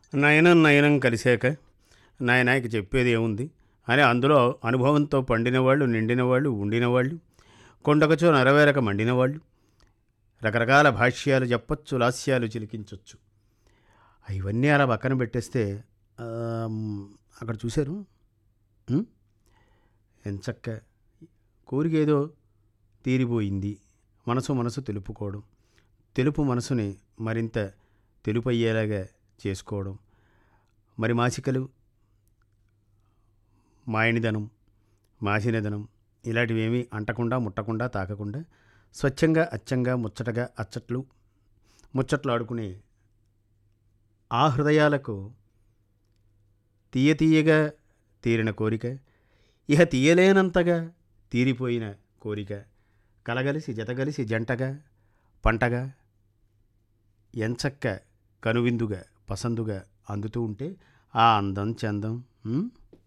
నయనం నయనం కలిశాక నాయనాయకి చెప్పేది ఏముంది అని అందులో అనుభవంతో పండిన వాళ్ళు నిండిన వాళ్ళు ఉండిన వాళ్ళు కొండకచో నెరవేరక మండిన వాళ్ళు రకరకాల భాష్యాలు చెప్పొచ్చు లాస్యాలు చిలికించవచ్చు ఇవన్నీ అలా పక్కన పెట్టేస్తే ఆమ్, అక్కడ చూశారు ఉం? ఎంచక్క కోరిక ఏదో తీరిపోయింది మనసు మనసు తెలుపుకోవడం తెలుపు మనసుని మరింత తెలుపయ్యేలాగా చేసుకోవడం మరి మాసికలు మాయనిదనం మాసినదనం ఇలాంటివేమీ అంటకుండా ముట్టకుండా తాకకుండా స్వచ్ఛంగా అచ్చంగా ముచ్చటగా అచ్చట్లు ముచ్చట్లు ఆడుకునే ఆ హృదయాలకు తీయ తీయగా తీరిన కోరిక ఇహ తీయలేనంతగా తీరిపోయిన కోరిక కలగలిసి జతగలిసి జంటగా పంటగా ఎంచక్క కనువిందుగా పసందుగా అందుతూ ఉంటే ఆ అందం చందం ఉం?